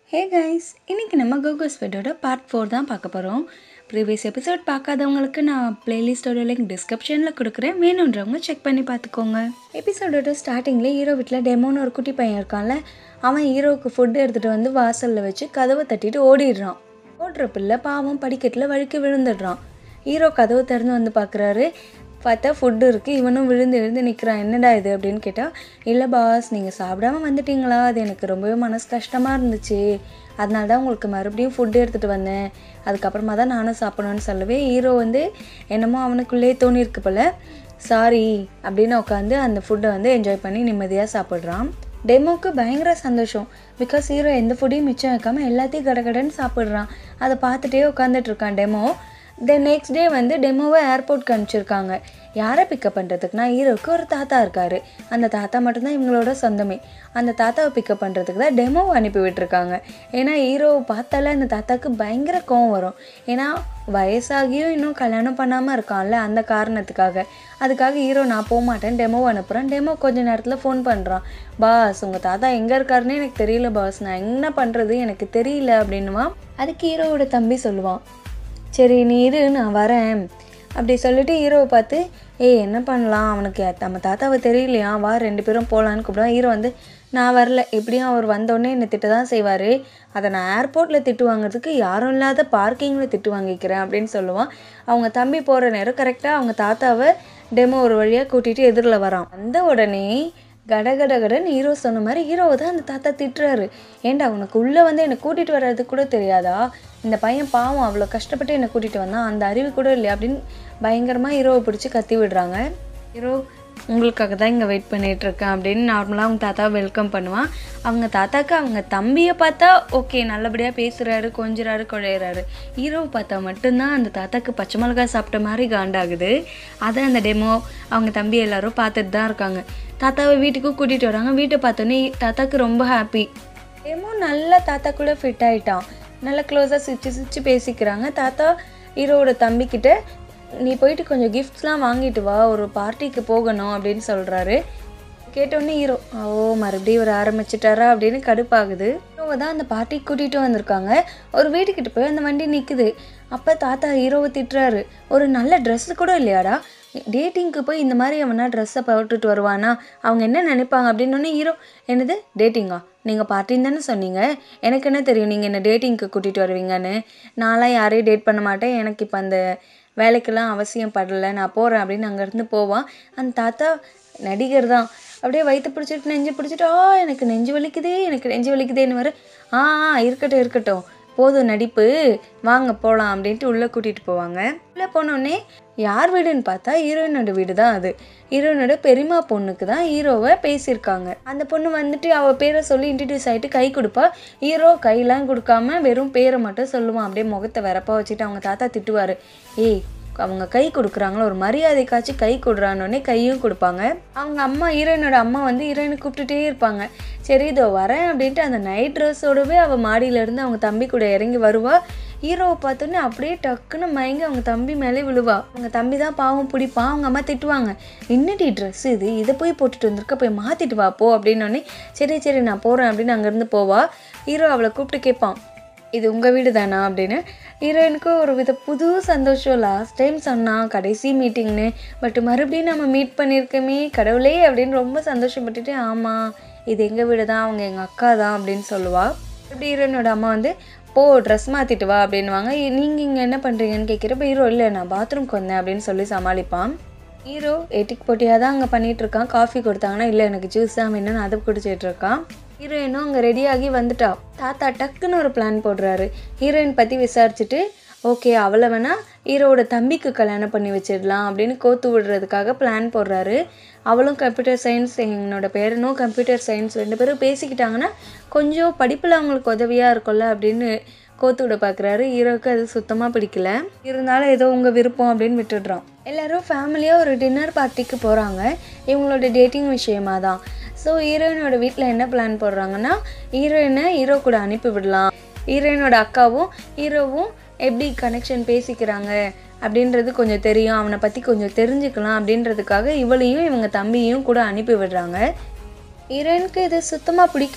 hey guys இன்னைக்கு நம்ம Google ஸ்வெட்டோட part four தான் பார்க்க போகிறோம் ப்ரீவியஸ் எபிசோட் பார்க்காதவங்களுக்கு நான் பிளேலிஸ்டோட லிங்க் டிஸ்கிரிப்ஷனில் கொடுக்குறேன் வேணுன்றவங்க செக் பண்ணி பார்த்துக்கோங்க எபிசோடோட ஸ்டார்டிங்கில் ஹீரோ வீட்டில் டெமோன்னு ஒரு குட்டி பையன் இருக்கான்ல அவன் ஹீரோவுக்கு ஃபுட்டு எடுத்துகிட்டு வந்து வாசலில் வச்சு கதவை தட்டிட்டு ஓடிடுறான் ஓடுற பிள்ளை பாவம் படிக்கட்டில் வழுக்கி விழுந்துடுறான் ஹீரோ கதவு திறந்து வந்து பார்க்குறாரு பார்த்தா ஃபுட்டு இருக்குது இவனும் விழுந்து எழுந்து நிற்கிறான் என்னடா இது அப்படின்னு கேட்டால் இல்லை பாஸ் நீங்கள் சாப்பிடாம வந்துட்டீங்களா அது எனக்கு ரொம்பவே மனசு கஷ்டமாக இருந்துச்சு அதனால தான் உங்களுக்கு மறுபடியும் ஃபுட்டு எடுத்துகிட்டு வந்தேன் அதுக்கப்புறமா தான் நானும் சாப்பிடணும்னு சொல்லவே ஹீரோ வந்து என்னமோ அவனுக்குள்ளே தோணியிருக்கு போல் சாரி அப்படின்னு உட்காந்து அந்த ஃபுட்டை வந்து என்ஜாய் பண்ணி நிம்மதியாக சாப்பிட்றான் டெமோக்கு பயங்கர சந்தோஷம் பிகாஸ் ஹீரோ எந்த ஃபுட்டையும் மிச்சம் வைக்காமல் எல்லாத்தையும் கடகடன்னு சாப்பிட்றான் அதை பார்த்துட்டே உட்காந்துட்டு இருக்கான் டெமோ தென் நெக்ஸ்ட் டே வந்து டெமோவை ஏர்போர்ட்க்கு அனுப்பிச்சிருக்காங்க யாரை பிக்கப் பண்ணுறதுக்குனா ஹீரோவுக்கு ஒரு தாத்தா இருக்கார் அந்த தாத்தா மட்டும்தான் இவங்களோட சொந்தமே அந்த தாத்தாவை பிக்கப் பண்ணுறதுக்கு தான் டெமோவை அனுப்பி விட்டுருக்காங்க ஏன்னா ஹீரோவை பார்த்தாலே அந்த தாத்தாவுக்கு பயங்கர கோவம் வரும் ஏன்னா வயசாகியும் இன்னும் கல்யாணம் பண்ணாமல் இருக்கான்ல அந்த காரணத்துக்காக அதுக்காக ஹீரோ நான் போக மாட்டேன் டெமோவை அனுப்புகிறேன் டெமோ கொஞ்ச நேரத்தில் ஃபோன் பண்ணுறான் பாஸ் உங்கள் தாத்தா எங்கே இருக்காருன்னு எனக்கு தெரியல பாஸ் நான் என்ன பண்ணுறது எனக்கு தெரியல அப்படின்னுவான் அதுக்கு ஹீரோவோட தம்பி சொல்லுவான் சரி நீ இரு நான் வரேன் அப்படி சொல்லிட்டு ஹீரோவை பார்த்து ஏய் என்ன பண்ணலாம் அவனுக்கு நம்ம தாத்தாவை தெரியலையா வா ரெண்டு பேரும் போகலான்னு கூப்பிடுவான் ஹீரோ வந்து நான் வரல எப்படியும் அவர் வந்தோடனே என்னை திட்ட தான் செய்வார் அதை நான் ஏர்போர்ட்டில் திட்டு வாங்குறதுக்கு யாரும் இல்லாத பார்க்கிங்கில் திட்டு வாங்கிக்கிறேன் அப்படின்னு சொல்லுவான் அவங்க தம்பி போகிற நேரம் கரெக்டாக அவங்க தாத்தாவை டெமோ ஒரு வழியாக கூட்டிகிட்டு எதிரில் வரான் வந்த உடனே கடகடகடன்னு ஹீரோ சொன்ன மாதிரி ஹீரோவை தான் அந்த தாத்தா திட்டுறாரு ஏன்டா உனக்கு உள்ளே வந்து என்னை கூட்டிகிட்டு வர்றது கூட தெரியாதா இந்த பையன் பாவம் அவ்வளோ கஷ்டப்பட்டு என்னை கூட்டிகிட்டு வந்தான் அந்த அறிவு கூட இல்லையா அப்படின்னு பயங்கரமாக ஹீரோவை பிடிச்சி கத்தி விடுறாங்க ஹீரோ உங்களுக்காக தான் இங்கே வெயிட் பண்ணிகிட்டு இருக்கேன் அப்படின்னு நார்மலாக அவங்க தாத்தாவை வெல்கம் பண்ணுவான் அவங்க தாத்தாக்கு அவங்க தம்பியை பார்த்தா ஓகே நல்லபடியாக பேசுகிறாரு கொஞ்சிறாரு குழையிறாரு ஹீரோவை பார்த்தா மட்டும்தான் அந்த தாத்தாக்கு பச்சை மிளகாய் சாப்பிட்ட மாதிரி காண்டாகுது அதை அந்த டெமோ அவங்க தம்பி எல்லாரும் பார்த்துட்டு தான் இருக்காங்க தாத்தாவை வீட்டுக்கு கூட்டிகிட்டு வராங்க வீட்டை பார்த்தோன்னே தாத்தாக்கு ரொம்ப ஹாப்பி டெமோ நல்லா தாத்தா கூட ஃபிட் ஆகிட்டான் நல்லா க்ளோஸாக சிரிச்சு சிரிச்சு பேசிக்கிறாங்க தாத்தா ஹீரோவோட தம்பிக்கிட்ட நீ போயிட்டு கொஞ்சம் கிஃப்ட்ஸ்லாம் வாங்கிட்டு வா ஒரு பார்ட்டிக்கு போகணும் அப்படின்னு சொல்கிறாரு கேட்டோடனே ஹீரோ ஓ மறுபடியும் இவர் ஆரம்பிச்சிட்டாரா அப்படின்னு கடுப்பாகுது ஹீரோவை தான் அந்த பார்ட்டிக்கு கூட்டிகிட்டு வந்திருக்காங்க ஒரு வீட்டுக்கிட்ட போய் அந்த வண்டி நிற்குது அப்போ தாத்தா ஹீரோவை திட்டுறாரு ஒரு நல்ல ட்ரெஸ்ஸு கூட இல்லையாடா டேட்டிங்க்கு போய் இந்த மாதிரி அவனா ட்ரெஸ்ஸை போட்டுட்டு வருவானா அவங்க என்ன நினைப்பாங்க அப்படின்னு ஹீரோ என்னது டேட்டிங்கா நீங்கள் பார்ட்டின்னு தானே சொன்னீங்க எனக்கு என்ன தெரியும் நீங்கள் என்ன டேட்டிங்க்கு கூட்டிகிட்டு வருவீங்கன்னு நான்லாம் யாரையும் டேட் பண்ண மாட்டேன் எனக்கு இப்போ அந்த வேலைக்கெல்லாம் அவசியம் படலை நான் போகிறேன் அப்படின்னு அங்கேருந்து போவான் அந்த தாத்தா நடிகர் தான் அப்படியே வயிற்று பிடிச்சிட்டு நெஞ்சு பிடிச்சிட்டு ஆ எனக்கு நெஞ்சு வலிக்குதே எனக்கு நெஞ்சு வலிக்குதேன்னு வர ஆ ஆ இருக்கட்டும் இருக்கட்டும் போதும் நடிப்பு வாங்க போகலாம் அப்படின்ட்டு உள்ளே கூட்டிகிட்டு போவாங்க உள்ளே போனோடனே யார் வீடுன்னு பார்த்தா ஹீரோயினோட வீடு தான் அது ஹீரோயினோட பெரியமா பொண்ணுக்கு தான் ஹீரோவை பேசியிருக்காங்க அந்த பொண்ணு வந்துட்டு அவள் பேரை சொல்லி இன்ட்ரடியூஸ் ஆகிட்டு கை கொடுப்பா ஹீரோ கையெல்லாம் கொடுக்காம வெறும் பேரை மட்டும் சொல்லுவான் அப்படியே முகத்தை வரப்பா வச்சுட்டு அவங்க தாத்தா திட்டுவார் ஏய் அவங்க கை கொடுக்குறாங்களோ ஒரு மரியாதைக்காச்சும் கை கொடுறானோடனே கையும் கொடுப்பாங்க அவங்க அம்மா ஹீரோயினோட அம்மா வந்து ஹீரோயினை கூப்பிட்டுட்டே இருப்பாங்க சரி இதோ வரேன் அப்படின்ட்டு அந்த நைட் ட்ரெஸ்ஸோடவே அவள் மாடியிலேருந்து அவங்க தம்பி கூட இறங்கி வருவா ஹீரோவை பார்த்தோன்னே அப்படியே டக்குன்னு மயங்கி அவங்க தம்பி மேலே விழுவா அவங்க தம்பி தான் பாவம் பிடிப்பான் அவங்க அம்மா திட்டுவாங்க என்னடி ட்ரெஸ் இது இதை போய் போட்டுட்டு வந்திருக்க போய் மாற்றிட்டு வா போ அப்படின்னோடனே சரி சரி நான் போகிறேன் அப்படின்னு அங்கேருந்து போவா ஹீரோ அவளை கூப்பிட்டு கேட்பான் இது உங்கள் வீடு தானா அப்படின்னு ஹீரோயினுக்கு ஒரு வித புது சந்தோஷம் லாஸ்ட் டைம் சொன்னான் கடைசி மீட்டிங்னு பட் மறுபடியும் நம்ம மீட் பண்ணியிருக்கோமே கடவுளே அப்படின்னு ரொம்ப சந்தோஷப்பட்டுட்டு ஆமாம் இது எங்கள் வீடு தான் அவங்க எங்கள் அக்கா தான் அப்படின்னு சொல்லுவாள் இப்படி ஹீரோயினோட அம்மா வந்து போ ட்ரெஸ் மாற்றிட்டு வா அப்படின்வாங்க நீங்கள் இங்கே என்ன பண்ணுறீங்கன்னு கேட்குறப்ப ஹீரோ இல்லை நான் பாத்ரூம்க்கு வந்தேன் அப்படின்னு சொல்லி சமாளிப்பான் ஹீரோ எட்டிக் போட்டியாக தான் அங்கே பண்ணிகிட்ருக்கான் காஃபி கொடுத்தாங்கன்னா இல்லை எனக்கு ஜூஸ் தான் வேணும்னு அதை குடிச்சிட்டு இருக்கான் ஹீரோயினும் அங்கே ரெடியாகி வந்துட்டா தாத்தா டக்குன்னு ஒரு பிளான் போடுறாரு ஹீரோயின் பற்றி விசாரிச்சுட்டு ஓகே அவளை வேணால் ஹீரோவோட தம்பிக்கு கல்யாணம் பண்ணி வச்சிடலாம் அப்படின்னு கோத்து விடுறதுக்காக பிளான் போடுறாரு அவளும் கம்ப்யூட்டர் சயின்ஸ் என்னோட பேரனும் கம்ப்யூட்டர் சயின்ஸ் ரெண்டு பேரும் பேசிக்கிட்டாங்கன்னா கொஞ்சம் படிப்பில் அவங்களுக்கு உதவியாக இருக்கும்ல அப்படின்னு கோத்து விட பார்க்குறாரு ஹீரோவுக்கு அது சுத்தமாக பிடிக்கல இருந்தாலும் ஏதோ உங்கள் விருப்பம் அப்படின்னு விட்டுடுறான் எல்லோரும் ஃபேமிலியாக ஒரு டின்னர் பார்ட்டிக்கு போகிறாங்க இவங்களோட டேட்டிங் விஷயமா தான் ஸோ ஹீரோயினோட வீட்டில் என்ன பிளான் போடுறாங்கன்னா ஹீரோயினை ஹீரோ கூட அனுப்பி விடலாம் ஹீரோயினோட அக்காவும் ஹீரோவும் எப்படி கனெக்ஷன் பேசிக்கிறாங்க அப்படின்றது கொஞ்சம் தெரியும் அவனை பற்றி கொஞ்சம் தெரிஞ்சுக்கலாம் அப்படின்றதுக்காக இவளையும் இவங்க தம்பியும் கூட அனுப்பி விடுறாங்க ஹீரோயினுக்கு இது சுத்தமாக பிடிக்கல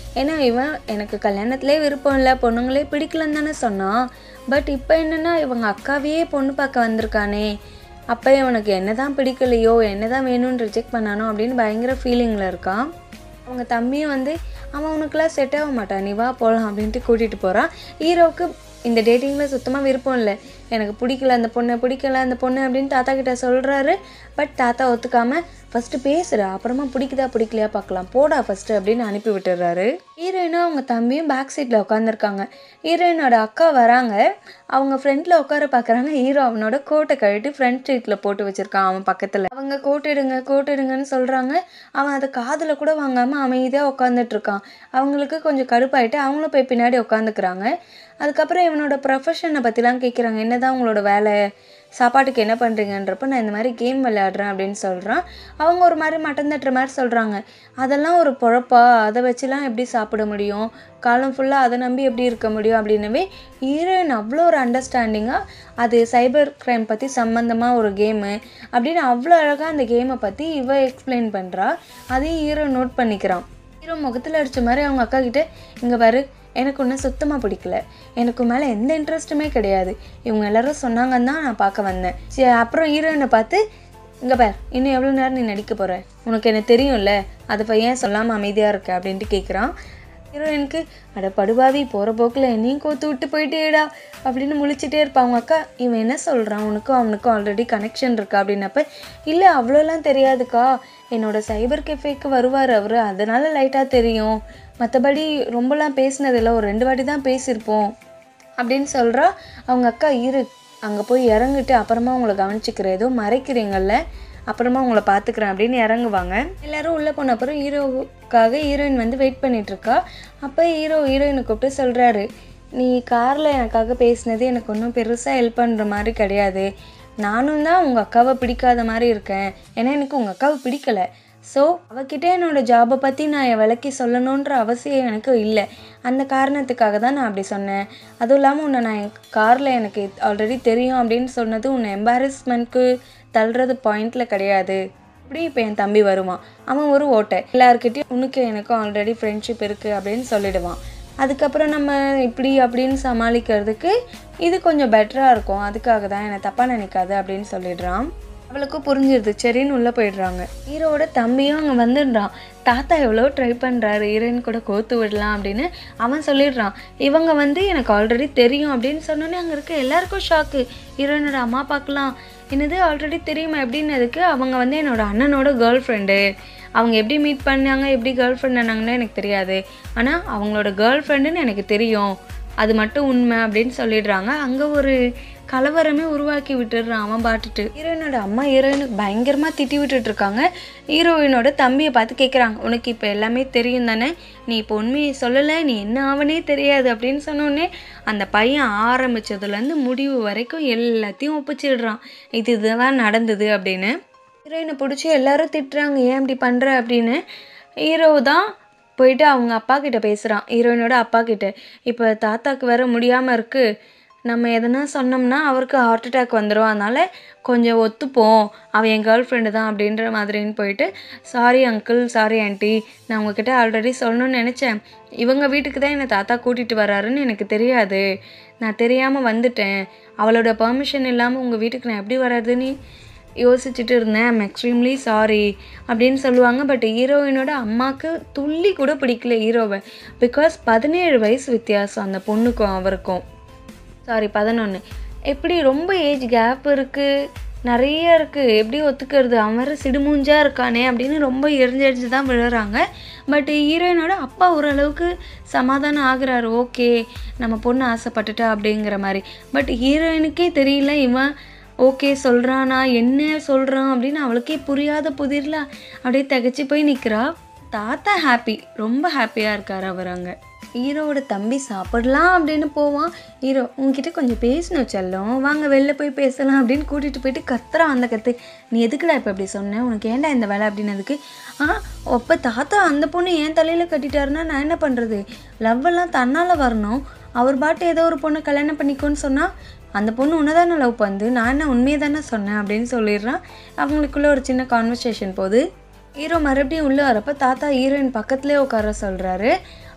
ஏன்னா இவன் எனக்கு கல்யாணத்திலே விருப்பம் இல்லை பொண்ணுங்களே பிடிக்கலன்னு தானே சொன்னான் பட் இப்போ என்னென்னா இவங்க அக்காவையே பொண்ணு பார்க்க வந்திருக்கானே அப்போ இவனுக்கு என்ன தான் பிடிக்கலையோ என்ன தான் வேணும்னு ரிஜெக்ட் பண்ணானோ அப்படின்னு பயங்கர ஃபீலிங்கில் இருக்கான் அவங்க தம்பியும் வந்து அவன் உனக்குலாம் செட் ஆக மாட்டான் நீ வா போகலாம் அப்படின்ட்டு கூட்டிகிட்டு போகிறான் ஹீரோவுக்கு இந்த டேட்டிங்கில் சுத்தமாக விருப்பம் இல்லை எனக்கு பிடிக்கல அந்த பொண்ணை பிடிக்கல அந்த பொண்ணு அப்படின்னு தாத்தா கிட்ட சொல்கிறாரு பட் தாத்தா ஒத்துக்காமல் ஃபஸ்ட்டு பேசுகிறா அப்புறமா பிடிக்குதா பிடிக்கலையா பார்க்கலாம் போடா ஃபஸ்ட்டு அப்படின்னு அனுப்பி விட்டுறாரு ஹீரோயினும் அவங்க தம்பியும் பேக் சீட்டில் உட்காந்துருக்காங்க ஹீரோயினோட அக்கா வராங்க அவங்க ஃப்ரண்ட்டில் உட்கார பார்க்குறாங்க ஹீரோ அவனோட கோட்டை கழட்டி ஃப்ரண்ட் சீட்டில் போட்டு வச்சுருக்கான் அவன் பக்கத்தில் அவங்க கோட்டிடுங்க கோட்டிடுங்கன்னு சொல்கிறாங்க அவன் அதை காதில் கூட வாங்காமல் அமைதியாக உட்காந்துட்டு இருக்கான் அவங்களுக்கு கொஞ்சம் கடுப்பாயிட்டு அவங்களும் போய் பின்னாடி உட்காந்துக்கிறாங்க அதுக்கப்புறம் இவனோட ப்ரொஃபஷனை பற்றிலாம் கேட்குறாங்க என்னதான் உங்களோட வேலை சாப்பாட்டுக்கு என்ன பண்ணுறீங்கன்றப்ப நான் இந்த மாதிரி கேம் விளையாடுறேன் அப்படின்னு சொல்கிறான் அவங்க ஒரு மாதிரி மட்டன் தட்டுற மாதிரி சொல்கிறாங்க அதெல்லாம் ஒரு பொழப்பா அதை வச்சுலாம் எப்படி சாப்பிட முடியும் காலம் ஃபுல்லாக அதை நம்பி எப்படி இருக்க முடியும் அப்படின்னவே ஹீரோயின் அவ்வளோ ஒரு அண்டர்ஸ்டாண்டிங்காக அது சைபர் க்ரைம் பற்றி சம்மந்தமாக ஒரு கேமு அப்படின்னு அவ்வளோ அழகாக அந்த கேமை பற்றி இவ எக்ஸ்பிளைன் பண்ணுறா அதையும் ஹீரோ நோட் பண்ணிக்கிறான் ஹீரோ முகத்தில் அடித்த மாதிரி அவங்க அக்கா கிட்ட இங்கே பாரு எனக்கு ஒன்றும் சுத்தமாக பிடிக்கல எனக்கு மேலே எந்த இன்ட்ரெஸ்ட்டுமே கிடையாது இவங்க எல்லாரும் சொன்னாங்கன்னு தான் நான் பார்க்க வந்தேன் சரி அப்புறம் ஹீரோயினை பார்த்து இங்கே பார் இன்னும் எவ்வளோ நேரம் நீ நடிக்க போகிற உனக்கு எனக்கு தெரியும்ல அதை போய் ஏன் சொல்லாமல் அமைதியாக இருக்க அப்படின்ட்டு கேட்குறான் ஹீரோயினுக்கு அட படுபாவி போகிற போக்கில் என்னையும் கோத்து விட்டு போயிட்டேடா அப்படின்னு முழிச்சிட்டே இருப்பா அவங்க அக்கா இவன் என்ன சொல்கிறான் உனக்கும் அவனுக்கும் ஆல்ரெடி கனெக்ஷன் இருக்கா அப்படின்னப்ப இல்லை அவ்வளோலாம் தெரியாதுக்கா என்னோட சைபர் கெஃபேக்கு வருவார் அவர் அதனால லைட்டாக தெரியும் மற்றபடி ரொம்பலாம் பேசினதில்ல ஒரு ரெண்டு வாட்டி தான் பேசியிருப்போம் அப்படின்னு சொல்கிறா அவங்க அக்கா இரு அங்கே போய் இறங்கிட்டு அப்புறமா உங்களை கவனிச்சிக்கிறேன் ஏதோ மறைக்கிறீங்கல்ல அப்புறமா உங்களை பார்த்துக்கிறேன் அப்படின்னு இறங்குவாங்க எல்லாரும் உள்ளே போன அப்புறம் ஹீரோவுக்காக ஹீரோயின் வந்து வெயிட் பண்ணிட்டு இருக்கா அப்போ ஹீரோ ஹீரோயினை கூப்பிட்டு சொல்கிறாரு நீ காரில் எனக்காக பேசினது எனக்கு ஒன்றும் பெருசாக ஹெல்ப் பண்ணுற மாதிரி கிடையாது நானும் தான் உங்கள் அக்காவை பிடிக்காத மாதிரி இருக்கேன் ஏன்னா எனக்கு உங்கள் அக்காவை பிடிக்கலை ஸோ அவகிட்ட என்னோடய ஜாபை பற்றி நான் என் விளக்கி சொல்லணுன்ற அவசியம் எனக்கு இல்லை அந்த காரணத்துக்காக தான் நான் அப்படி சொன்னேன் அதுவும் இல்லாமல் உன்னை நான் என் காரில் எனக்கு ஆல்ரெடி தெரியும் அப்படின்னு சொன்னது உன்னை எம்பாரஸ்மெண்ட்க்கு தள்ளுறது பாயிண்டில் கிடையாது இப்படி இப்போ என் தம்பி வருவான் அவன் ஒரு ஓட்டை எல்லாருக்கிட்டையும் உனக்கு எனக்கும் ஆல்ரெடி ஃப்ரெண்ட்ஷிப் இருக்குது அப்படின்னு சொல்லிடுவான் அதுக்கப்புறம் நம்ம இப்படி அப்படின்னு சமாளிக்கிறதுக்கு இது கொஞ்சம் பெட்டராக இருக்கும் அதுக்காக தான் என்னை தப்பாக நினைக்காது அப்படின்னு சொல்லிடுறான் அவளுக்கும் புரிஞ்சிருது சரின்னு உள்ளே போயிடுறாங்க ஹீரோவோட தம்பியும் அங்கே வந்துடுறான் தாத்தா எவ்வளோ ட்ரை பண்ணுறாரு ஹீரோயின் கூட கோத்து விடலாம் அப்படின்னு அவன் சொல்லிடுறான் இவங்க வந்து எனக்கு ஆல்ரெடி தெரியும் அப்படின்னு சொன்னோன்னே அங்கே இருக்க எல்லாருக்கும் ஷாக்கு ஹீரோயினோட அம்மா அப்பாக்கெலாம் என்னது ஆல்ரெடி தெரியுமா எப்படின்னதுக்கு அவங்க வந்து என்னோட அண்ணனோட கேர்ள் ஃப்ரெண்டு அவங்க எப்படி மீட் பண்ணாங்க எப்படி கேர்ள் ஃப்ரெண்ட் ஆனாங்கன்னு எனக்கு தெரியாது ஆனால் அவங்களோட கேர்ள் ஃப்ரெண்டுன்னு எனக்கு தெரியும் அது மட்டும் உண்மை அப்படின்னு சொல்லிடுறாங்க அங்கே ஒரு கலவரமே உருவாக்கி விட்டுடுறான் அவன் பாட்டுட்டு ஹீரோயினோட அம்மா ஹீரோயினுக்கு பயங்கரமாக திட்டி விட்டுட்டு இருக்காங்க ஹீரோயினோட தம்பியை பார்த்து கேட்குறாங்க உனக்கு இப்போ எல்லாமே தெரியும் தானே நீ இப்போ உண்மையை சொல்லலை நீ என்ன ஆவனே தெரியாது அப்படின்னு சொன்னோடனே அந்த பையன் ஆரம்பிச்சதுலேருந்து முடிவு வரைக்கும் எல்லாத்தையும் ஒப்பிச்சிடுறான் இது இதுதான் நடந்தது அப்படின்னு ஹீரோயினை பிடிச்சி எல்லாரும் திட்டுறாங்க ஏன் இப்படி பண்ணுற அப்படின்னு ஹீரோ தான் போயிட்டு அவங்க அப்பா கிட்ட பேசுகிறான் ஹீரோயினோட அப்பா கிட்ட இப்போ தாத்தாக்கு வேற முடியாமல் இருக்குது நம்ம எதனா சொன்னோம்னா அவருக்கு ஹார்ட் அட்டாக் வந்துடும் அதனால் கொஞ்சம் ஒத்துப்போம் அவன் என் கேர்ள் ஃப்ரெண்டு தான் அப்படின்ற மாதிரின்னு போயிட்டு சாரி அங்கிள் சாரி ஆண்டி நான் உங்ககிட்ட ஆல்ரெடி சொல்லணும்னு நினச்சேன் இவங்க வீட்டுக்கு தான் என்னை தாத்தா கூட்டிகிட்டு வராருன்னு எனக்கு தெரியாது நான் தெரியாமல் வந்துட்டேன் அவளோட பெர்மிஷன் இல்லாமல் உங்கள் வீட்டுக்கு நான் எப்படி வர்றதுன்னு யோசிச்சுட்டு இருந்தேன் ஐம் எக்ஸ்ட்ரீம்லி சாரி அப்படின்னு சொல்லுவாங்க பட் ஹீரோயினோட அம்மாவுக்கு துள்ளி கூட பிடிக்கல ஹீரோவை பிகாஸ் பதினேழு வயசு வித்தியாசம் அந்த பொண்ணுக்கும் அவருக்கும் சாரி பதினொன்று எப்படி ரொம்ப ஏஜ் கேப் இருக்குது நிறைய இருக்குது எப்படி ஒத்துக்கிறது அவன் வேறு சிடுமூஞ்சா இருக்கானே அப்படின்னு ரொம்ப எரிஞ்செரிஞ்சு தான் விழுறாங்க பட் ஹீரோயினோட அப்பா ஓரளவுக்கு சமாதானம் ஆகுறாரு ஓகே நம்ம பொண்ணு ஆசைப்பட்டுட்டா அப்படிங்கிற மாதிரி பட் ஹீரோயினுக்கே தெரியல இவன் ஓகே சொல்கிறானா என்ன சொல்கிறான் அப்படின்னு அவளுக்கே புரியாத புதிரில் அப்படியே திகச்சு போய் நிற்கிறா தாத்தா ஹாப்பி ரொம்ப ஹாப்பியாக இருக்கார் அவர் அங்கே ஹீரோவோட தம்பி சாப்பிடலாம் அப்படின்னு போவான் ஹீரோ உங்ககிட்ட கொஞ்சம் பேசணும் செல்லம் வாங்க வெளில போய் பேசலாம் அப்படின்னு கூட்டிகிட்டு போயிட்டு கத்துறான் அந்த கத்து நீ எதுக்குடா இப்போ அப்படி சொன்னேன் உனக்கு ஏன்டா இந்த வேலை அப்படின்னதுக்கு ஆ அப்போ தாத்தா அந்த பொண்ணு என் தலையில் கட்டிட்டாருன்னா நான் என்ன பண்ணுறது லவ்வெல்லாம் தன்னால் வரணும் அவர் பாட்டு ஏதோ ஒரு பொண்ணை கல்யாணம் பண்ணிக்கோன்னு சொன்னால் அந்த பொண்ணு உன்னை தானே லவ் பண்ணுது நான் என்ன உண்மையை தானே சொன்னேன் அப்படின்னு சொல்லிடுறான் அவங்களுக்குள்ள ஒரு சின்ன கான்வர்சேஷன் போகுது ஹீரோ மறுபடியும் உள்ளே வரப்போ தாத்தா ஹீரோயின் பக்கத்துலேயே உட்கார சொல்கிறாரு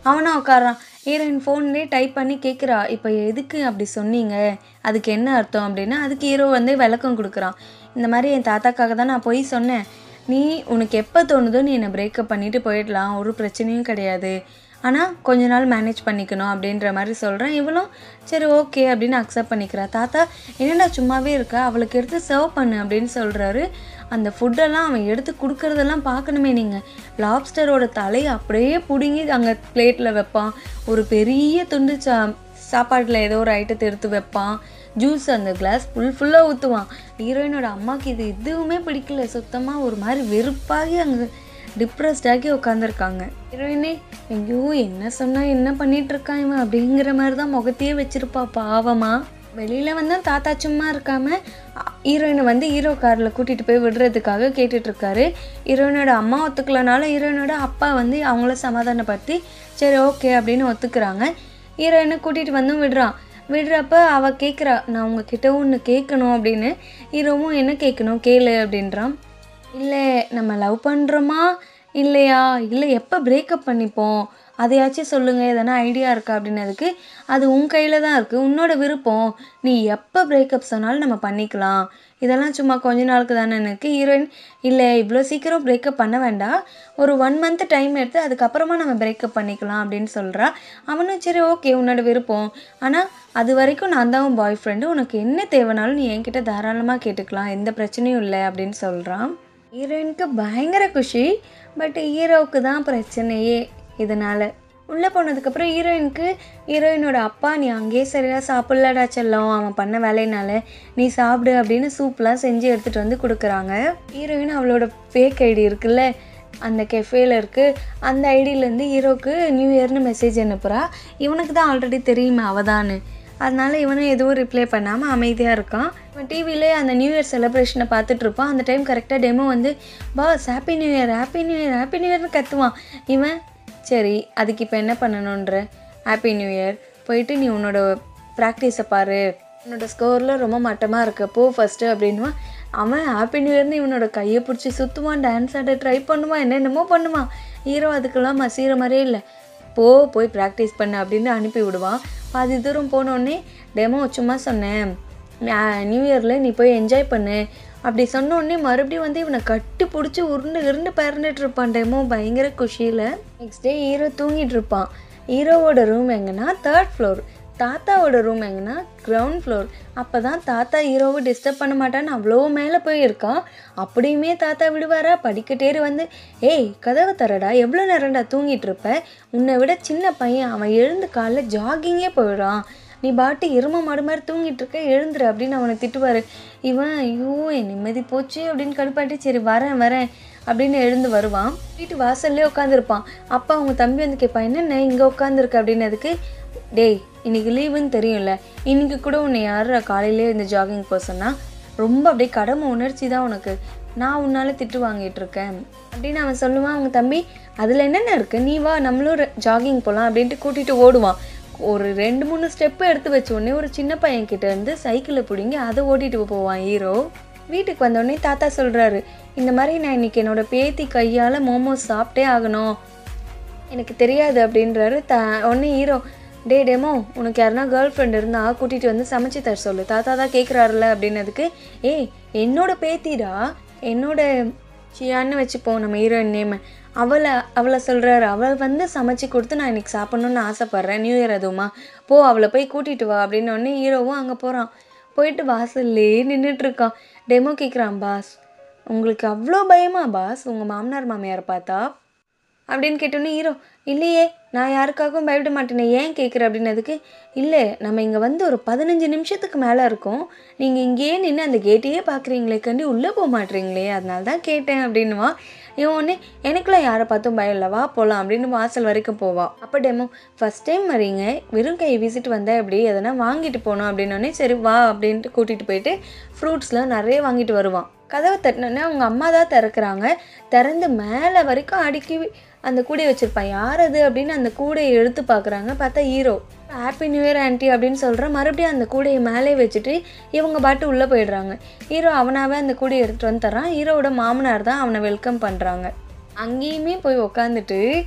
அவனும் உட்காரான் ஹீரோயின் ஃபோன்லேயே டைப் பண்ணி கேட்குறா இப்போ எதுக்கு அப்படி சொன்னீங்க அதுக்கு என்ன அர்த்தம் அப்படின்னா அதுக்கு ஹீரோ வந்து விளக்கம் கொடுக்குறான் இந்த மாதிரி என் தாத்தாக்காக தான் நான் போய் சொன்னேன் நீ உனக்கு எப்போ தோணுதோ நீ என்னை பிரேக்கப் பண்ணிவிட்டு போயிடலாம் ஒரு பிரச்சனையும் கிடையாது ஆனால் கொஞ்ச நாள் மேனேஜ் பண்ணிக்கணும் அப்படின்ற மாதிரி சொல்கிறேன் இவளும் சரி ஓகே அப்படின்னு அக்செப்ட் பண்ணிக்கிறா தாத்தா என்னடா சும்மாவே இருக்கா அவளுக்கு எடுத்து சர்வ் பண்ணு அப்படின்னு சொல்கிறாரு அந்த ஃபுட்டெல்லாம் அவன் எடுத்து கொடுக்கறதெல்லாம் பார்க்கணுமே நீங்கள் லாப்ஸ்டரோட தலையை அப்படியே பிடுங்கி அங்கே பிளேட்டில் வைப்பான் ஒரு பெரிய துண்டு சா சாப்பாட்டில் ஏதோ ஒரு ஐட்டத்தை எடுத்து வைப்பான் ஜூஸ் அந்த கிளாஸ் ஃபுல் ஃபுல்லாக ஊற்றுவான் ஹீரோயினோட அம்மாவுக்கு இது எதுவுமே பிடிக்கல சுத்தமாக ஒரு மாதிரி வெறுப்பாகி அங்கே டிப்ரெஸ்டாகி உட்காந்துருக்காங்க ஹீரோயினே ஐயோ என்ன சொன்னால் என்ன பண்ணிட்டு இருக்கான் இவன் அப்படிங்கிற மாதிரி தான் முகத்தையே வச்சிருப்பா பாவமா வெளியில் வந்து தாத்தா சும்மா இருக்காம ஹீரோயினை வந்து ஹீரோ காரில் கூட்டிகிட்டு போய் விடுறதுக்காக கேட்டுட்ருக்காரு ஹீரோயினோட அம்மா ஒத்துக்கலனால ஹீரோயினோட அப்பா வந்து அவங்கள சமாதானப்படுத்தி சரி ஓகே அப்படின்னு ஒத்துக்கிறாங்க ஹீரோயினை கூட்டிகிட்டு வந்தும் விடுறான் விடுறப்ப அவள் கேட்குறா நான் உங்ககிட்ட ஒன்று கேட்கணும் அப்படின்னு ஹீரோவும் என்ன கேட்கணும் கேளு அப்படின்றான் இல்லை நம்ம லவ் பண்ணுறோமா இல்லையா இல்லை எப்போ பிரேக்கப் பண்ணிப்போம் அதையாச்சும் சொல்லுங்கள் எதனா ஐடியா இருக்கா அப்படின்னதுக்கு அது உன் கையில் தான் இருக்குது உன்னோட விருப்பம் நீ எப்போ பிரேக்கப் சொன்னாலும் நம்ம பண்ணிக்கலாம் இதெல்லாம் சும்மா கொஞ்ச நாளுக்கு தானே எனக்கு ஹீரோயின் இல்லை இவ்வளோ சீக்கிரம் பிரேக்கப் பண்ண வேண்டாம் ஒரு ஒன் மந்த் டைம் எடுத்து அதுக்கப்புறமா நம்ம பிரேக்கப் பண்ணிக்கலாம் அப்படின்னு சொல்கிறா அவனும் சரி ஓகே உன்னோட விருப்பம் ஆனால் அது வரைக்கும் நான் தான் உன் பாய் ஃப்ரெண்டு உனக்கு என்ன தேவைனாலும் நீ என்கிட்ட தாராளமாக கேட்டுக்கலாம் எந்த பிரச்சனையும் இல்லை அப்படின்னு சொல்கிறான் ஹீரோயினுக்கு பயங்கர குஷி பட் ஹீரோவுக்கு தான் பிரச்சனையே இதனால் உள்ளே போனதுக்கப்புறம் ஹீரோயினுக்கு ஹீரோயினோட அப்பா நீ அங்கேயே சரியாக சாப்பிட்லடா செல்லம் அவன் பண்ண வேலையினால நீ சாப்பிடு அப்படின்னு சூப்லாம் செஞ்சு எடுத்துகிட்டு வந்து கொடுக்குறாங்க ஹீரோயின் அவளோட ஃபேக் ஐடி இருக்குல்ல அந்த கெஃபேல இருக்குது அந்த ஐடியிலேருந்து ஹீரோக்கு நியூ இயர்னு மெசேஜ் அனுப்புகிறா இவனுக்கு தான் ஆல்ரெடி தெரியுமே அவதான்னு அதனால இவனும் எதுவும் ரிப்ளை பண்ணாமல் அமைதியாக இருக்கான் இவன் டிவிலே அந்த நியூ இயர் செலிப்ரேஷனை பார்த்துட்டு இருப்பான் அந்த டைம் கரெக்டாக டெமோ வந்து pass happy new year happy new year happy new இயர்னு கத்துவான் இவன் சரி அதுக்கு இப்போ என்ன பண்ணணுன்ற ஹாப்பி நியூ இயர் போயிட்டு நீ உன்னோட ப்ராக்டிஸை பாரு உன்னோட ஸ்கோரில் ரொம்ப மட்டமாக இருக்க போ ஃபஸ்ட்டு அப்படின்வான் அவன் ஹாப்பி நியூ இயர்னு இவனோட கையை பிடிச்சி சுற்றுவான் டான்ஸ் ஆட ட்ரை பண்ணுவான் என்னென்னமோ பண்ணுவான் ஹீரோ அதுக்கெல்லாம் மசீர மாதிரியே இல்லை போ போய் ப்ராக்டிஸ் பண்ணு அப்படின்னு அனுப்பி விடுவான் பாதி தூரம் போனோடனே டெமோ சும்மா சொன்னேன் நியூ இயரில் நீ போய் என்ஜாய் பண்ணு அப்படி சொன்னோடனே மறுபடியும் வந்து இவனை கட்டி பிடிச்சி உருண்டு உருண்டு பறந்துட்டு இருப்பான் டெமோ பயங்கர குஷியில் நெக்ஸ்ட் டே ஹீரோ தூங்கிட்டு இருப்பான் ஹீரோவோட ரூம் எங்கன்னா தேர்ட் ஃப்ளோர் தாத்தாவோட ரூம் எங்கன்னா கிரவுண்ட் ஃப்ளோர் அப்போ தான் தாத்தா ஹீரோவை டிஸ்டர்ப் பண்ண மாட்டான்னு அவ்வளோ மேலே போய் இருக்கான் அப்படியுமே தாத்தா விடுவாரா படிக்கட்டேறி வந்து ஏய் கதவை தரடா எவ்வளோ நேரம்டா தூங்கிட்டு இருப்ப உன்னை விட சின்ன பையன் அவன் எழுந்து காலைல ஜாகிங்கே போயிடான் நீ பாட்டு எரும மாடு மாதிரி தூங்கிட்டு இருக்க எழுந்துரு அப்படின்னு அவனை திட்டுவார் இவன் ஐயோ என் நிம்மதி போச்சு அப்படின்னு கடுப்பாட்டி சரி வரேன் வரேன் அப்படின்னு எழுந்து வருவான் வீட்டு வாசல்லே உட்காந்துருப்பான் அப்பா அவங்க தம்பி வந்து கேட்பான் என்னென்ன இங்கே உட்காந்துருக்க அப்படின்னதுக்கு டேய் இன்னைக்கு லீவுன்னு தெரியும்ல இன்னைக்கு கூட உன்னை யார் காலையிலே இந்த ஜாகிங் போக சொன்னா ரொம்ப அப்படியே கடமை உணர்ச்சி தான் உனக்கு நான் உன்னால் திட்டு வாங்கிட்டு இருக்கேன் அப்படின்னு அவன் சொல்லுவான் அவங்க தம்பி அதில் என்னென்ன இருக்குது நீ வா நம்மளும் ஜாகிங் போகலாம் அப்படின்ட்டு கூட்டிகிட்டு ஓடுவான் ஒரு ரெண்டு மூணு ஸ்டெப்பு எடுத்து வச்ச உடனே ஒரு சின்ன பையன் கிட்ட இருந்து சைக்கிளை பிடிங்கி அதை ஓட்டிட்டு போவான் ஹீரோ வீட்டுக்கு வந்தோடனே தாத்தா சொல்கிறாரு இந்த மாதிரி நான் இன்னைக்கு என்னோட பேத்தி கையால் மோமோஸ் சாப்பிட்டே ஆகணும் எனக்கு தெரியாது அப்படின்றாரு த உடனே ஹீரோ டே டேமோ உனக்கு யாருனா கேர்ள் ஃப்ரெண்ட் இருந்தா கூட்டிகிட்டு வந்து சமைச்சு தர சொல்லு தாத்தா தான் கேட்குறாருல அப்படின்னதுக்கு ஏய் என்னோட பேத்திடா என்னோட சியான்னு வச்சுப்போம் நம்ம ஹீரோயின் நேம் அவளை அவளை சொல்கிறாரு அவள் வந்து சமைச்சு கொடுத்து நான் இன்னைக்கு சாப்பிட்ணுன்னு ஆசைப்பட்றேன் நியூ இயர் அதுவுமா போ அவளை போய் கூட்டிகிட்டு வா அப்படின்னு உடனே ஹீரோவும் அங்கே போகிறான் போயிட்டு வாசல்லே நின்றுட்டு இருக்கான் டெமோ கேட்குறான் பாஸ் உங்களுக்கு அவ்வளோ பயமா பாஸ் உங்கள் மாமனார் மாமியாரை பார்த்தா அப்படின்னு கேட்டோன்னே ஹீரோ இல்லையே நான் யாருக்காகவும் பயப்பட மாட்டேனே ஏன் கேட்குற அப்படின்னதுக்கு இல்லை நம்ம இங்கே வந்து ஒரு பதினஞ்சு நிமிஷத்துக்கு மேலே இருக்கோம் நீங்கள் இங்கேயே நின்று அந்த கேட்டையே பார்க்குறீங்களே கண்டி உள்ளே போக மாட்டீங்களே அதனால தான் கேட்டேன் அப்படின்னுவா இவன் உடனே எனக்குலாம் யாரை பார்த்தும் பயம் இல்லை வா போகலாம் அப்படின்னு வாசல் வரைக்கும் போவா அப்போ டெமோ ஃபஸ்ட் டைம் வரீங்க வெறும் கை விசிட் வந்தால் எப்படி எதனா வாங்கிட்டு போகணும் அப்படின்னோடனே சரி வா அப்படின்ட்டு கூட்டிகிட்டு போயிட்டு ஃப்ரூட்ஸ்லாம் நிறைய வாங்கிட்டு வருவான் கதவை தட்டினோடனே அவங்க அம்மா தான் திறக்கிறாங்க திறந்து மேலே வரைக்கும் அடுக்கி அந்த கூடையை வச்சுருப்பான் யார் அது அப்படின்னு அந்த கூடையை எடுத்து பார்க்குறாங்க பார்த்தா hero happy new year aunty அப்படின்னு சொல்கிற மறுபடியும் அந்த கூடையை மேலே வச்சுட்டு இவங்க பாட்டு உள்ளே போயிடுறாங்க ஹீரோ அவனாவே அந்த கூடையை எடுத்துகிட்டு வந்து தரான் ஹீரோவோட மாமனார் தான் அவனை வெல்கம் பண்ணுறாங்க அங்கேயுமே போய் உக்காந்துட்டு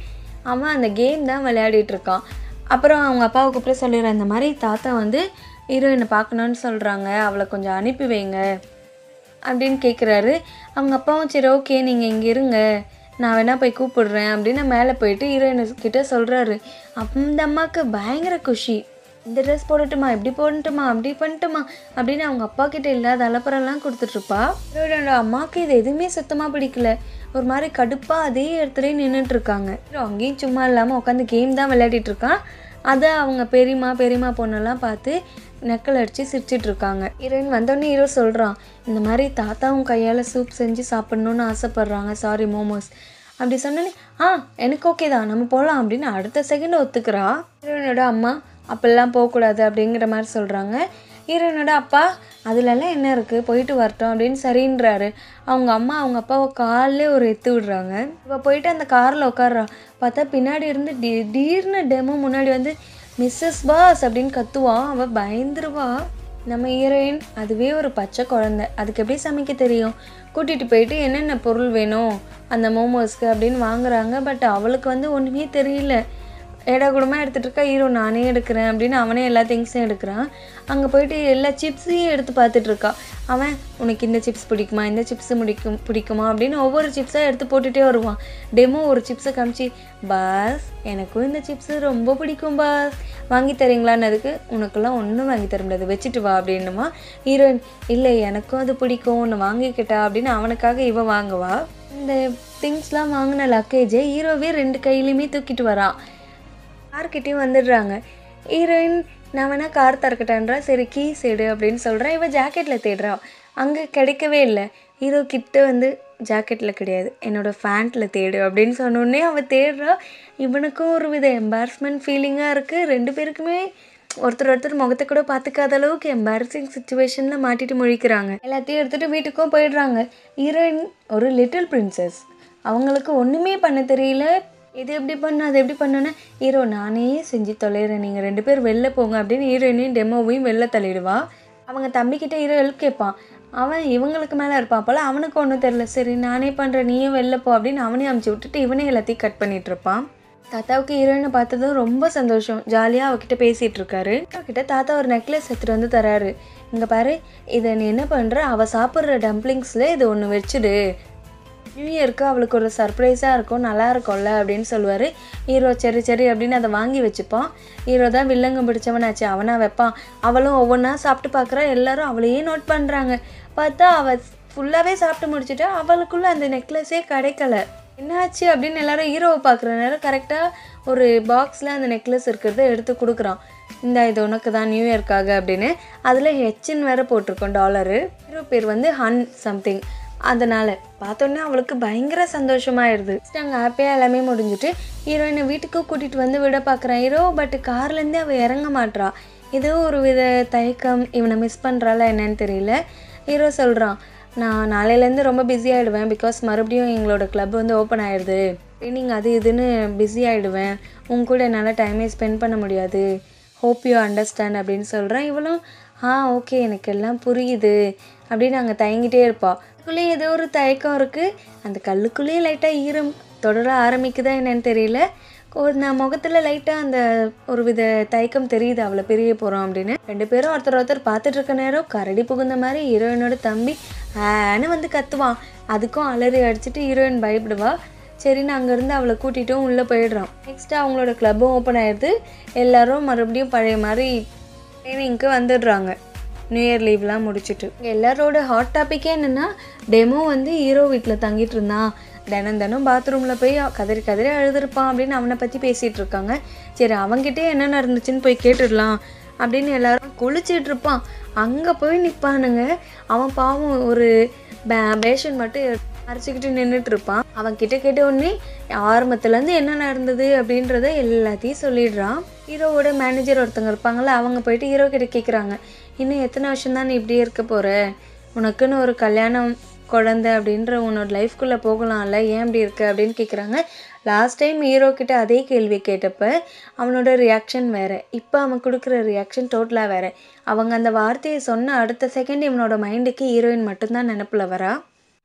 அவன் அந்த கேம் தான் விளையாடிட்டு இருக்கான் அப்புறம் அவங்க அப்பாவை கூப்பிட்டு சொல்லிடுறான் இந்த மாதிரி தாத்தா வந்து ஹீரோயினை பார்க்கணுன்னு சொல்கிறாங்க அவளை கொஞ்சம் அனுப்பி வைங்க அப்படின்னு கேட்குறாரு அவங்க அப்பாவும் சரி ஓகே நீங்கள் இங்கே இருங்க நான் வேணா போய் கூப்பிடுறேன் அப்படின்னு மேலே போயிட்டு ஹீரோயின் கிட்ட சொல்கிறாரு அந்த அம்மாவுக்கு பயங்கர குஷி இந்த ட்ரெஸ் போடட்டுமா இப்படி போடட்டுமா அப்படி பண்ணட்டுமா அப்படின்னு அவங்க அப்பா கிட்ட இல்லாத அலப்பறம்லாம் கொடுத்துட்ருப்பா ஹீரோயினோட அம்மாவுக்கு இது எதுவுமே சுத்தமாக பிடிக்கல ஒரு மாதிரி கடுப்பாக அதே இடத்துல நின்றுட்டு இருக்காங்க ஹீரோ அங்கேயும் சும்மா இல்லாமல் உட்காந்து கேம் தான் விளையாடிட்டு இருக்கான் அதை அவங்க பெரியம்மா பெரியம்மா பொண்ணெல்லாம் பார்த்து நக்கல் அடித்து சிரிச்சிட்டு இருக்காங்க ஹீரோயின் வந்தோடனே ஹீரோ சொல்கிறான் இந்த மாதிரி தாத்தாவும் கையால் சூப் செஞ்சு சாப்பிட்ணுன்னு ஆசைப்பட்றாங்க சாரி மோமோஸ் அப்படி சொன்னோன்னே ஆ எனக்கு ஓகே தான் நம்ம போகலாம் அப்படின்னு அடுத்த செகண்ட் ஒத்துக்கிறா ஹீரோயினோட அம்மா அப்பெல்லாம் போகக்கூடாது அப்படிங்கிற மாதிரி சொல்கிறாங்க ஹீரோயினோட அப்பா அதுலலாம் என்ன இருக்குது போயிட்டு வரட்டும் அப்படின்னு சரின்றாரு அவங்க அம்மா அவங்க அப்பாவை காலில் ஒரு எத்து விடுறாங்க இப்போ போயிட்டு அந்த காரில் உட்கார்றா பார்த்தா பின்னாடி இருந்து திடீர்னு டெமோ முன்னாடி வந்து மிஸ்ஸஸ் பாஸ் அப்படின்னு கத்துவா அவள் பயந்துருவா நம்ம ஹீரோயின் அதுவே ஒரு பச்சை குழந்தை அதுக்கு எப்படி சமைக்க தெரியும் கூட்டிகிட்டு போயிட்டு என்னென்ன பொருள் வேணும் அந்த மோமோஸ்க்கு அப்படின்னு வாங்குறாங்க பட் அவளுக்கு வந்து ஒன்றுமே தெரியல ஏடா கூடமாக எடுத்துகிட்டு இருக்கா ஹீரோ நானே எடுக்கிறேன் அப்படின்னு அவனே எல்லா திங்ஸையும் எடுக்கிறான் அங்கே போயிட்டு எல்லா சிப்ஸையும் எடுத்து பார்த்துட்டு இருக்கா அவன் உனக்கு இந்த சிப்ஸ் பிடிக்குமா இந்த சிப்ஸ் பிடிக்கும் பிடிக்குமா அப்படின்னு ஒவ்வொரு சிப்ஸாக எடுத்து போட்டுகிட்டே வருவான் டெமோ ஒரு சிப்ஸை காமிச்சு பாஸ் எனக்கும் இந்த சிப்ஸு ரொம்ப பிடிக்கும் பாஸ் வாங்கி தரீங்களான்னதுக்கு உனக்கெல்லாம் ஒன்றும் வாங்கி தர முடியாது வச்சுட்டு வா அப்படின்னுமா ஹீரோயின் இல்லை எனக்கும் அது பிடிக்கும் ஒன்று வாங்கிக்கிட்டா அப்படின்னு அவனுக்காக இவ வாங்குவா இந்த திங்ஸ்லாம் வாங்கின லக்கேஜை ஹீரோவே ரெண்டு கையிலையுமே தூக்கிட்டு வரான் கார்கிட்டையும் வந்துடுறாங்க ஹீரோயின் நான் வேணா கார் திறக்கட்டான்றா சரி கீஸ் எடு அப்படின்னு சொல்கிறேன் இவன் ஜாக்கெட்டில் தேடுறா அங்கே கிடைக்கவே இல்லை ஹீரோ கிட்ட வந்து ஜாக்கெட்டில் கிடையாது என்னோட ஃபேண்ட்டில் தேடு அப்படின்னு சொன்னோடனே அவள் தேடுறா இவனுக்கும் ஒரு வித எம்பாரஸ்மெண்ட் ஃபீலிங்காக இருக்குது ரெண்டு பேருக்குமே ஒருத்தர் ஒருத்தர் முகத்தை கூட பார்த்துக்காத அளவுக்கு எம்பாரசிங் சுச்சுவேஷனில் மாட்டிட்டு முழிக்கிறாங்க எல்லாத்தையும் எடுத்துகிட்டு வீட்டுக்கும் போயிடுறாங்க ஹீரோயின் ஒரு லிட்டில் பிரின்சஸ் அவங்களுக்கு ஒன்றுமே பண்ண தெரியல இது எப்படி பண்ண அது எப்படி பண்ணோன்னா ஹீரோ நானே செஞ்சு தொலைகிறேன் நீங்கள் ரெண்டு பேர் வெளில போங்க அப்படின்னு ஹீரோயினையும் டெமோவையும் வெளில தள்ளிடுவா அவங்க தம்பிக்கிட்ட ஹீரோ ஹெல்ப் கேட்பான் அவன் இவங்களுக்கு மேலே இருப்பான் போல அவனுக்கு ஒன்றும் தெரில சரி நானே பண்ணுறேன் நீயும் வெளில போ அப்படின்னு அவனையும் அமுச்சு விட்டுட்டு இவனே எல்லாத்தையும் கட் பண்ணிட்டு இருப்பான் தாத்தாவுக்கு ஹீரோயினை பார்த்ததும் ரொம்ப சந்தோஷம் ஜாலியாக அவகிட்ட பேசிகிட்டு இருக்காரு அவகிட்ட தாத்தா ஒரு நெக்லஸ் எடுத்துகிட்டு வந்து தராரு இங்கே பாரு இதை நீ என்ன பண்ணுற அவள் சாப்பிட்ற டம்ப்ளிங்ஸில் இது ஒன்று வச்சுடு நியூ இயருக்கு அவளுக்கு ஒரு சர்ப்ரைஸாக இருக்கும் நல்லா இருக்கும்ல அப்படின்னு சொல்லுவார் ஹீரோ சரி சரி அப்படின்னு அதை வாங்கி வச்சுப்பான் ஹீரோ தான் வில்லங்கம் பிடிச்சவனாச்சு அவனா வைப்பான் அவளும் ஒவ்வொன்றா சாப்பிட்டு பார்க்குறா எல்லாரும் அவளையே நோட் பண்ணுறாங்க பார்த்தா அவள் ஃபுல்லாகவே சாப்பிட்டு முடிச்சுட்டா அவளுக்குள்ள அந்த நெக்லஸே கிடைக்கல என்னாச்சு அப்படின்னு எல்லாரும் ஹீரோவை பார்க்குற நேரம் கரெக்டாக ஒரு பாக்ஸில் அந்த நெக்லஸ் இருக்கிறத எடுத்து கொடுக்குறான் இந்த இது உனக்கு தான் நியூ இயர்க்காக அப்படின்னு அதில் ஹெச்ன்னு வேற போட்டிருக்கோம் டாலரு ஹீரோ பேர் வந்து ஹன் சம்திங் அதனால் பார்த்தோன்னே அவளுக்கு பயங்கர சந்தோஷமாயிருது நாங்கள் ஹாப்பியாக எல்லாமே முடிஞ்சுட்டு ஹீரோயினை வீட்டுக்கு கூட்டிகிட்டு வந்து விட பார்க்குறான் ஹீரோ பட் கார்லேருந்தே அவள் இறங்க மாட்றா ஏதோ ஒரு வித தயக்கம் இவனை மிஸ் பண்ணுறாளா என்னன்னு தெரியல ஹீரோ சொல்கிறான் நான் நாளையிலேருந்து ரொம்ப பிஸி ஆகிடுவேன் பிகாஸ் மறுபடியும் எங்களோட கிளப் வந்து ஓப்பன் ஆயிடுது ட்ரைனிங் அது இதுன்னு பிஸி ஆகிடுவேன் உங்க கூட என்னால் டைமே ஸ்பெண்ட் பண்ண முடியாது ஹோப் யூ அண்டர்ஸ்டாண்ட் அப்படின்னு சொல்கிறேன் இவளும் ஆ ஓகே எனக்கு எல்லாம் புரியுது அப்படின்னு அங்கே தயங்கிட்டே இருப்பா அதுக்குள்ளேயே ஏதோ ஒரு தயக்கம் இருக்குது அந்த கல்லுக்குள்ளேயே லைட்டாக ஈரம் தொடர ஆரம்பிக்குதா என்னன்னு தெரியல ஒரு நான் முகத்தில் லைட்டாக அந்த ஒரு வித தயக்கம் தெரியுது அவளை பிரிய போகிறோம் அப்படின்னு ரெண்டு பேரும் ஒருத்தர் ஒருத்தர் பார்த்துட்டு இருக்க நேரம் கரடி புகுந்த மாதிரி ஹீரோயினோட தம்பி ஆன்னு வந்து கத்துவான் அதுக்கும் அலறி அடிச்சுட்டு ஹீரோயின் பயப்படுவா சரின்னு அங்கேருந்து அவளை கூட்டிட்டும் உள்ளே போயிடுறான் நெக்ஸ்ட்டு அவங்களோட கிளப்பும் ஓப்பன் ஆயிடுது எல்லாரும் மறுபடியும் பழைய மாதிரி ட்ரைனிங்க்கு வந்துடுறாங்க நியூ இயர் லீவ்லாம் முடிச்சுட்டு எல்லாரோட ஹாட் டாப்பிக்கே என்னென்னா டெமோ வந்து ஹீரோ வீட்டில் தங்கிட்டு இருந்தான் தினம் தினம் பாத்ரூமில் போய் கதறி கதறி அழுதுருப்பான் அப்படின்னு அவனை பற்றி பேசிகிட்டு இருக்காங்க சரி அவன்கிட்டே என்ன நடந்துச்சுன்னு போய் கேட்டுடலாம் அப்படின்னு எல்லாரும் குளிச்சிட்டு இருப்பான் அங்கே போய் நிற்பானுங்க அவன் பாவம் ஒரு பே பேஷன் மட்டும் அரைச்சிக்கிட்டு நின்றுட்டு இருப்பான் அவன் கிட்ட கேட்ட உடனே ஆரம்பத்துலேருந்து என்ன நடந்தது அப்படின்றத எல்லாத்தையும் சொல்லிடுறான் ஹீரோவோட மேனேஜர் ஒருத்தவங்க இருப்பாங்கள்ல அவங்க போயிட்டு ஹீரோ கிட்ட கேட்குறாங்க இன்னும் எத்தனை வருஷம் தான் நீ இப்படியே இருக்க போகிற உனக்குன்னு ஒரு கல்யாணம் குழந்தை அப்படின்ற உன்னோட லைஃப்குள்ளே போகலாம்ல ஏன் இப்படி இருக்க அப்படின்னு கேட்குறாங்க லாஸ்ட் டைம் ஹீரோ கிட்ட அதே கேள்வி கேட்டப்ப அவனோட ரியாக்ஷன் வேறு இப்போ அவன் கொடுக்குற ரியாக்ஷன் டோட்டலாக வேறு அவங்க அந்த வார்த்தையை சொன்ன அடுத்த செகண்ட் இவனோட மைண்டுக்கு ஹீரோயின் மட்டும்தான் நினப்பில் வரா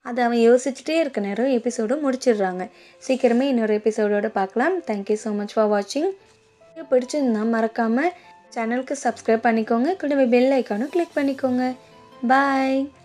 அதை அவன் யோசிச்சுட்டே இருக்க நேரம் எபிசோடு முடிச்சிடுறாங்க சீக்கிரமே இன்னொரு எபிசோடோட பார்க்கலாம் தேங்க்யூ ஸோ மச் ஃபார் வாட்சிங் பிடிச்சிருந்தா மறக்காமல் சேனலுக்கு சப்ஸ்கிரைப் பண்ணிக்கோங்க கூடவே பெல் ஐக்கானும் கிளிக் பண்ணிக்கோங்க பாய்